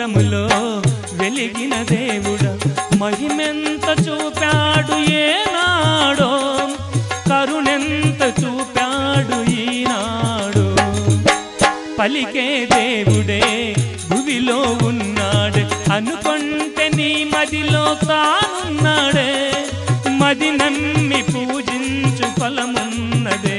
మాచాపురములో వెలిగిన దేవుడా మహిమెంత చూపాడు ఏనాడో కరుణెంత చూపాడు ఈనాడు పలికే దేవుడే భువిలో ఉన్నాడు అనుకుంటే నీ మదిలో తానున్నాడే మది నమ్మి పూజించు ఫలమున్నదే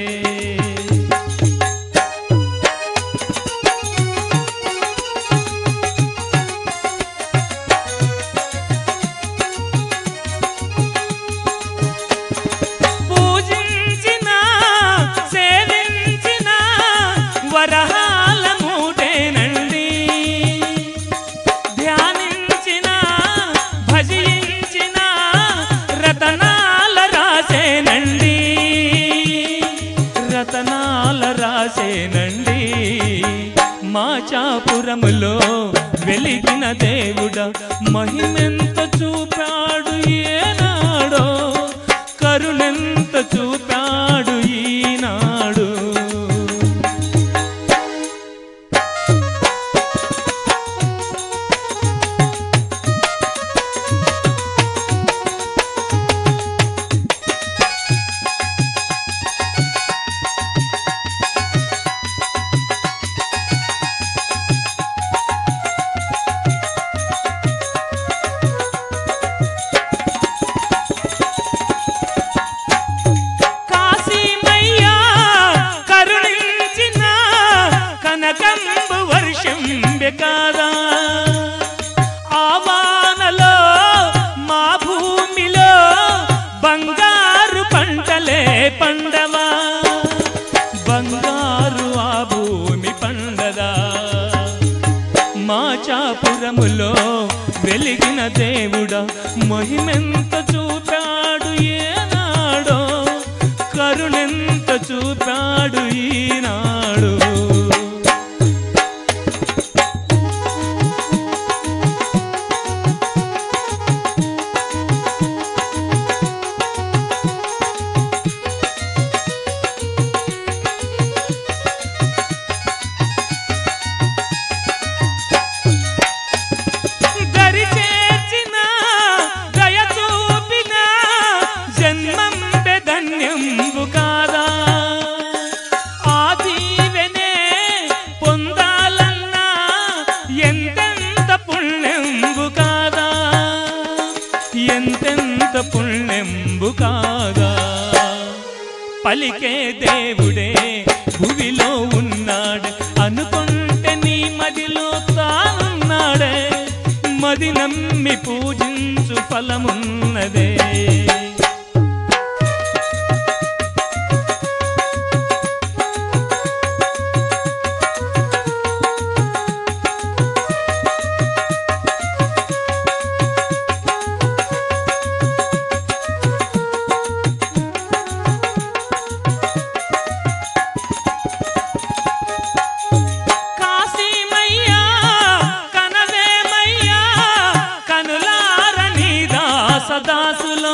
పూజించిన సేవించిన వరహాల మూటేనండి ధ్యానించిన భజించిన రతనాల రాసేనండి రతనాల రాసేనండి మాచాపురములో వెలిగిన దేవుడా మహిమెంత చూపాడు ఏనాడో కరుణెంత చూపాడు ఈనాడు కాశీమయ్యా కరుణించిన కనకంబు వర్షం కాదా ఆవానలో మా భూమిలో బంగారు పంటలే పండవా బంగారు ఆ భూమి పండదా మాచాపురములో వెలిగిన దేవుడా మహిమెంత చూపాడు ఏనాడో కరుణెంత చూపాడు ఈనాడు దరి చేర్చిన దయ చూపిన జన్మం ధన్యంబు కాదా ఆ దీవెనే పొందాలన్నా ఎంతెంత పుణ్యంబు కాదా ఎంతెంత పుణ్యంబు కాదా పలికే దేవుడే భువిలో ఉన్నాడు అనుకుంటే నీ మదిలో తానున్నాడే మది నమ్మి పూజించు ఫలమున్నదే కాశీమయ్యా కనవేమయ్యా కనులార నీ దాసదాసులో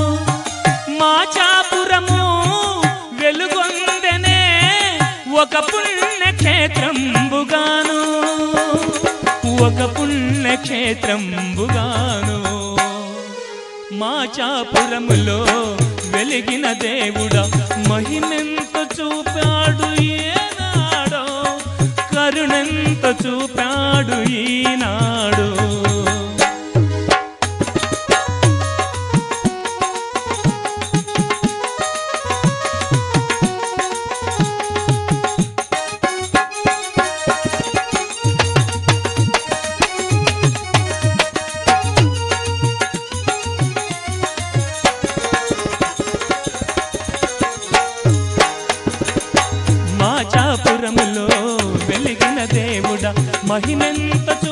మాచాపురము వెలుగొందెనే ఒక పుణ్యక్షేత్రంబుగాను ఒక పుణ్యక్షేత్రంబుగాను మాచాపురములో వెలిగిన దేవుడా మహిమెంత చూపాడు ఏనాడో కరుణెంత చూపాడు ఈనాడు మాచాపురములో వెలిగిన దేవుడా మహిమెంత